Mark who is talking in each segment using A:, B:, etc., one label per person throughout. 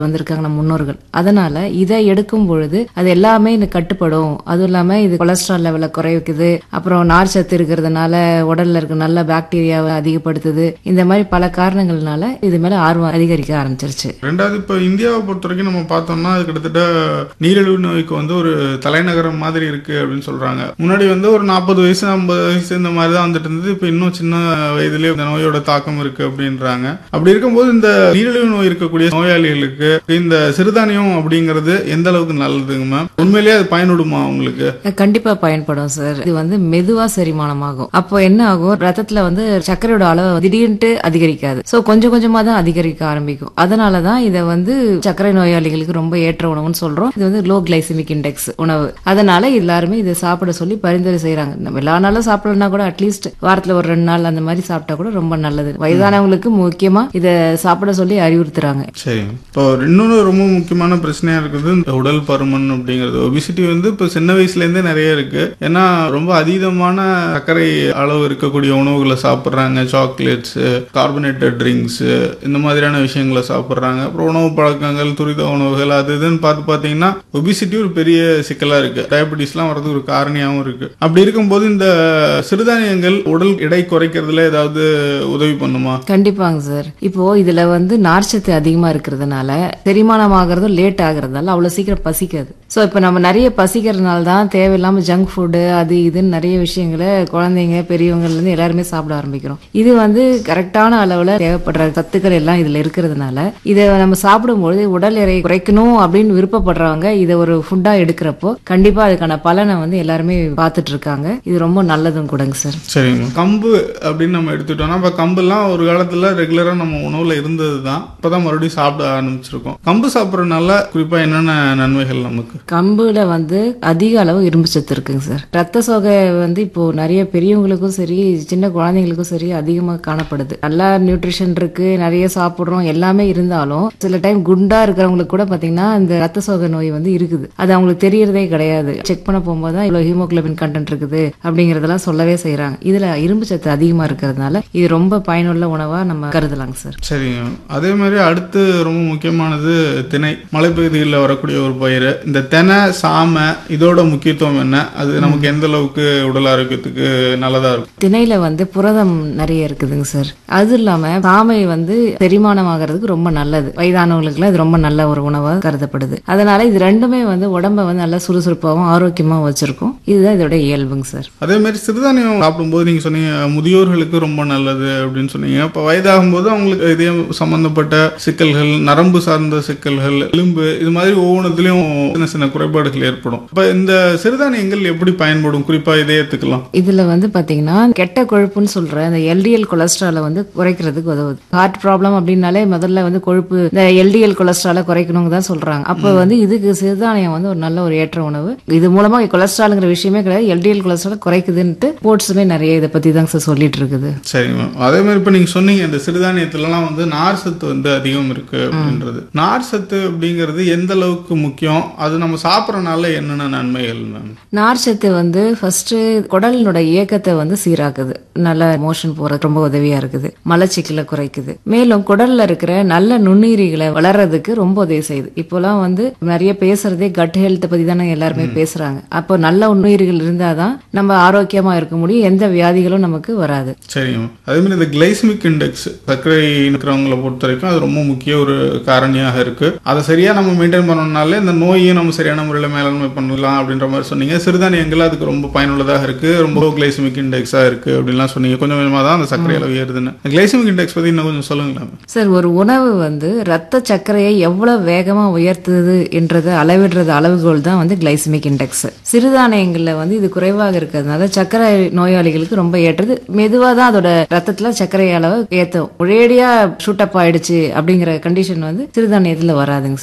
A: வந்திருக்காங்க நம்ம முன்னோர்கள் அதனால இதை எடுக்கும் பொழுது அது எல்லாமே இந்த கட்டுப்படும் அதுவும் இல்லாம இது கொலஸ்ட்ரால் லெவலை குறைக்குது அப்புறம் நார் சத்து இருக்கிறதுனால உடல்ல இருக்க நல்ல பாக்டீரியாவை அதிகப்படுத்துது இந்த மாதிரி பல காரணங்கள்னால இது மேல ஆர்வம் அதிகரிக்க ஆரம்பிச்சிருச்சு
B: ரெண்டாவது இப்போ இந்தியாவை பொறுத்த வரைக்கும் நம்ம பார்த்தோம்னா அது கிட்டத்தட்ட நீரிழிவு நோய்க்கு வந்து ஒரு தலைநகரம் மாதிரி இருக்கு அப்படின்னு சொல்றாங்க முன்னாடி வந்து ஒரு நாற்பது வயசு ஐம்பது வயசு இந்த மாதிரி தான் வந்துட்டு இருந்தது இப்போ இன்னும் சின்ன வயதிலே இந்த நோயோட தாக்கம் இருக்கு அப்படின்றாங்க அப்படி இருக்கும்போது இந்த நீரிழிவு நோய் இருக்கக்கூடிய நோயாளிகளுக்கு இந்த சிறுதானியம் அப்படிங்கிறது எந்த அளவுக்கு நல்லதுங்க மேம் உண்மையிலேயே அது பயனுடுமா உங்களுக்கு
A: கண்டிப்பா பயன்படும் சார் இது வந்து மெதுவா செரிமானமாகும் அப்போ என்ன ஆகும் ரத்தத்துல வந்து சர்க்கரையோட அளவு திடீர்னு அதிகரிக்காது சோ கொஞ்சம் கொஞ்சமா தான் அதிகரிக்க ஆரம்பிக்கும் அதனாலதான் இதை வந்து சர்க்கரை நோயாளிகளுக்கு ரொம்ப ஏற்ற உணவுன்னு சொல்றோம் இது வந்து லோ கிளைசிமிக் இண்டெக்ஸ் உணவு அதனால எல்லாருமே இதை சாப்பிட சொல்லி பரிந்துரை செய்யறாங்க நம்ம எல்லா நாளும் சாப்பிடலன்னா கூட அட்லீஸ்ட் வாரத்துல ஒரு ரெண்டு நாள் அந்த மாதிரி சாப்பிட்டா கூட ரொம்ப நல்லது வயதானவங்களுக்கு முக்கியமா இதை சாப்பிட சொல்லி அறிவுறுத்துறாங்க
B: சரி இப்போ இன்னொன்று ரொம்ப முக்கியமான பிரச்சனையா இருக்குது இந்த உடல் பருமன் அப்படிங்கிறது ஒபிசிட்டி வந்து இப்போ சின்ன வயசுல இருந்தே நிறைய இருக்கு ஏன்னா ரொம்ப அதீதமான சர்க்கரை அளவு இருக்கக்கூடிய உணவுகளை சாப்பிட்றாங்க சாக்லேட்ஸ் கார்பனேட்டட் ட்ரிங்க்ஸ் இந்த மாதிரியான விஷயங்களை சாப்பிட்றாங்க அப்புறம் உணவு பழக்கங்கள் துரித உணவுகள் அது இதுன்னு பார்த்து பார்த்தீங்கன்னா ஒபிசிட்டி ஒரு பெரிய சிக்கலா இருக்கு டயபிட்டிஸ்லாம் வரதுக்கு ஒரு காரணியாகவும் இருக்கு அப்படி இருக்கும்போது இந்த சிறுதானியங்கள் உடல் எடை குறைக்கிறதுல ஏதாவது உதவி பண்ணுமா
A: கண்டிப்பாங்க சார் இப்போ இதுல வந்து நார்ச்சத்து அதிகமா இருக்கிறதுனால செரிமானம் ஆகிறதும் லேட் ஆகுறதால அவ்வளவு சீக்கிரம் பசிக்காது சோ இப்போ நம்ம நிறைய பசிக்கிறதுனால தான் தேவையில்லாம ஜங்க் ஃபுட்டு அது இதுன்னு நிறைய விஷயங்களை குழந்தைங்க பெரியவங்கல இருந்து எல்லாருமே சாப்பிட ஆரம்பிக்கிறோம் இது வந்து கரெக்டான அளவுல தேவைப்படுற சத்துக்கள் எல்லாம் இதுல இருக்கிறதுனால இதை நம்ம சாப்பிடும்பொழுது உடல் எடை குறைக்கணும் அப்படின்னு விருப்பப்படுறவங்க இதை ஒரு ஃபுட்டா எடுக்கிறப்போ கண்டிப்பா அதுக்கான பலனை வந்து எல்லாருமே பார்த்துட்டு இருக்காங்க இது ரொம்ப நல்லதும் கூடங்க சார்
B: சரிங்க கம்பு அப்படின்னு நம்ம எடுத்துட்டோம்னா இப்போ கம்புலாம் ஒரு காலத்துல ரெகுலரா நம்ம உணவுல இருந்தது தான் இப்பதான் மறுபடியும் சாப்பிட ஆரம்பிச்சிருக்கோம் கம்பு சாப்பிட்றதுனால குறிப்பா என்னென்ன நன்மைகள் நமக்கு
A: கம்புல வந்து அதிக அளவு இரும்பு சத்து இருக்குங்க சார் ரத்த சோகை வந்து இப்போ நிறைய பெரியவங்களுக்கும் சரி சின்ன குழந்தைங்களுக்கும் சரி அதிகமா காணப்படுது நல்லா நியூட்ரிஷன் இருக்கு நிறைய சாப்பிடுறோம் எல்லாமே இருந்தாலும் சில டைம் குண்டா இருக்கிறவங்களுக்கு கூட பாத்தீங்கன்னா இந்த ரத்த சோகை நோய் வந்து இருக்குது அது அவங்களுக்கு தெரியறதே கிடையாது செக் பண்ண போகும்போது தான் இவ்வளவு ஹீமோகுளோபின் கண்டென்ட் இருக்குது அப்படிங்கறதெல்லாம் சொல்லவே செய்றாங்க இதுல இரும்பு சத்து அதிகமா இருக்கிறதுனால இது ரொம்ப பயனுள்ள உணவா நம்ம கருதலாங்க சார்
B: சரிங்க அதே மாதிரி அடுத்து ரொம்ப முக்கியமானது திணை மலைப்பகுதிகளில் வரக்கூடிய ஒரு பயிர் இந்த தெனை சாமை இதோட முக்கியத்துவம் என்ன அது நமக்கு எந்த அளவுக்கு உடல் ஆரோக்கியத்துக்கு நல்லதா இருக்கும்
A: திணையில வந்து புரதம் நிறைய இருக்குதுங்க சார் அது இல்லாம சாமை வந்து செரிமானம் ஆகிறதுக்கு ரொம்ப நல்லது வயதானவங்களுக்குலாம் இது ரொம்ப நல்ல ஒரு உணவா கருதப்படுது அதனால இது ரெண்டுமே வந்து உடம்ப வந்து நல்லா சுறுசுறுப்பாகவும் ஆரோக்கியமாகவும் வச்சிருக்கும் இதுதான் இதோட இயல்புங்க சார்
B: அதே மாதிரி சிறுதானியம் சாப்பிடும்போது நீங்க சொன்னீங்க முதியோர்களுக்கு ரொம்ப நல்லது அப்படின்னு சொன்னீங்க இப்போ வயதாகும் போது அவங்களுக்கு இதயம் சம்பந்தப்பட்ட சிக்கல்கள் நரம்பு சார்ந்த சிக்கல்கள் எலும்பு இது மாதிரி ஒவ்வொன்றதுலயும் சின்ன சின்ன குறைபாடுகள் ஏற்படும் இப்ப இந்த சிறுதானியங்கள் எப்படி பயன்படும் குறிப்பா இதயத்துக்கெல்லாம்
A: இதுல வந்து பாத்தீங்கன்னா கெட்ட கொழுப்புன்னு சொல்ற இந்த எல்டிஎல் கொலஸ்ட்ராலை வந்து குறைக்கிறதுக்கு உதவுது ஹார்ட் ப்ராப்ளம் அப்படின்னாலே முதல்ல வந்து கொழுப்பு இந்த எல்டிஎல் கொலஸ்ட்ராலை குறைக்கணுங்க தான் சொல்றாங்க அப்ப வந்து இதுக்கு சிறுதானியம் வந்து ஒரு நல்ல ஒரு ஏற்ற உணவு இது மூலமா கொலஸ்ட்ரால்ங்கிற விஷயமே கிடையாது எல்டிஎல் கொலஸ்ட்ரால் குறைக்குதுன்ட்டு ஸ்போர்ட்ஸுமே நிறைய இதை பத்தி தாங்க சார் சொல்லிட்டு இருக்குது
B: சரிங்க மேம் அதே மாதிரி இப்போ நீங்கள் சொன்னீங்க இந்த சிறுதானியத்துலலாம் வந்து நார் சத்து வந்து அதிகம் இருக்கு அப்படின்றது நார் சத்து அப்படிங்கிறது எந்த அளவுக்கு முக்கியம் அது நம்ம சாப்பிட்றனால என்னென்ன நன்மைகள் மேம்
A: நார்ச்சத்து வந்து ஃபர்ஸ்ட் குடலினோட இயக்கத்தை வந்து சீராக்குது நல்ல மோஷன் போற ரொம்ப உதவியா இருக்குது மலச்சிக்கலை குறைக்குது மேலும் குடல்ல இருக்கிற நல்ல நுண்ணுயிரிகளை வளர்றதுக்கு ரொம்ப உதவி செய்யுது இப்போலாம் வந்து நிறைய பேசுறதே கட் ஹெல்த் பத்தி தானே எல்லாருமே பேசுறாங்க அப்போ நல்ல நுண்ணுயிரிகள் இருந்தாதான் நம்ம ஆரோக்கியமா இருக்க முடியும் எந்த வியாதிகளும் நமக்கு வராது
B: சரிங்க மேம் அதே மாதிரி இந்த கிளைசமிக் இண்டெக்ஸ் சர்க்கரை இருக்கிறவங்கள பொறுத்த வரைக்கும் அது ரொம்ப முக்கிய ஒரு காரணியாக இருக்கு அதை சரியா நம்ம மெயின்டைன் பண்ணணும்னாலே இந்த நோயையும் நம்ம சரியான முறையில் மேலாண்மை பண்ணலாம் அப்படின்ற மாதிரி சொன்னீங்க சிறுதானியங்கள் அதுக்கு ரொம்ப பயனுள்ளதாக இருக்கு ரொம்ப கிளைசமிக் இண்டெக்ஸா இருக்கு அப்படின்லாம் சொன்னீங்க கொஞ்சம் கொஞ்சமாக தான் அந்த சர்க்கரை அளவு ஏறுதுன்னு கிளைசமிக் இண்டெக்ஸ் பத்தி இன்னும் கொஞ்சம் சொல்லுங்களேன் மேம்.
A: சார் ஒரு உணவு வந்து ரத்த சர்க்கரையை எவ்வளவு வேகமா உயர்த்துது என்றதை அளவிடுறது அளவுகோல் தான் வந்து கிளைசமிக் இண்டெக்ஸ் சிறுதானியங்கள்ல வந்து இது குறைவாக இருக்கிறதுனால சர்க்கரை நோயாளிகளுக்கு ரொம்ப ஏற்றது மெதுவா தான் அதோட ரத்தத்துல சர்க்கரை அளவு ஏத்தும் ஒரேடியா ஷூட் அப் ஆயிடுச்சு அப்படிங்கிற கண்டிஷன் வந்து சிறுதானியத்துல வராதுங்க சார்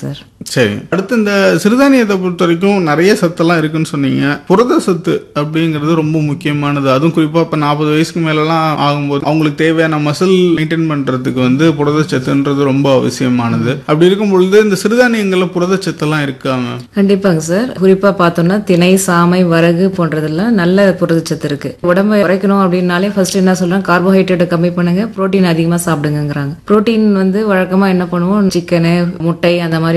B: சரி அடுத்து இந்த சிறுதானியத்தை பொறுத்த வரைக்கும் நிறைய சத்தெல்லாம் இருக்குன்னு சொன்னீங்க புரத சத்து அப்படிங்கிறது ரொம்ப முக்கியமானது அதுவும் குறிப்பா இப்ப நாற்பது வயசுக்கு மேலலாம் ஆகும்போது அவங்களுக்கு தேவையான மசில் மெயின்டைன் பண்றதுக்கு வந்து புரதச்சத்துன்றது ரொம்ப அவசியமானது அப்படி இருக்கும் பொழுது இந்த சிறுதானியங்கள்ல புரதச்சத்தெல்லாம் இருக்காங்க
A: கண்டிப்பாங்க சார் குறிப்பா பார்த்தோம்னா திணை சாமை வரகு போன்றதெல்லாம் நல்ல புரதச்சத்து இருக்கு உடம்பை குறைக்கணும் அப்படின்னாலே ஃபர்ஸ்ட் என்ன சொல்றாங்க கார்போஹைட்ரேட்டை கம்மி பண்ணுங்க புரோட்டீன் அதிகமா சாப்பிடுங்கங்கிறாங்க புரோட்டீன் வந்து வழக்கமா என்ன பண்ணுவோம் சிக்கனு முட்டை அந்த மாதிரி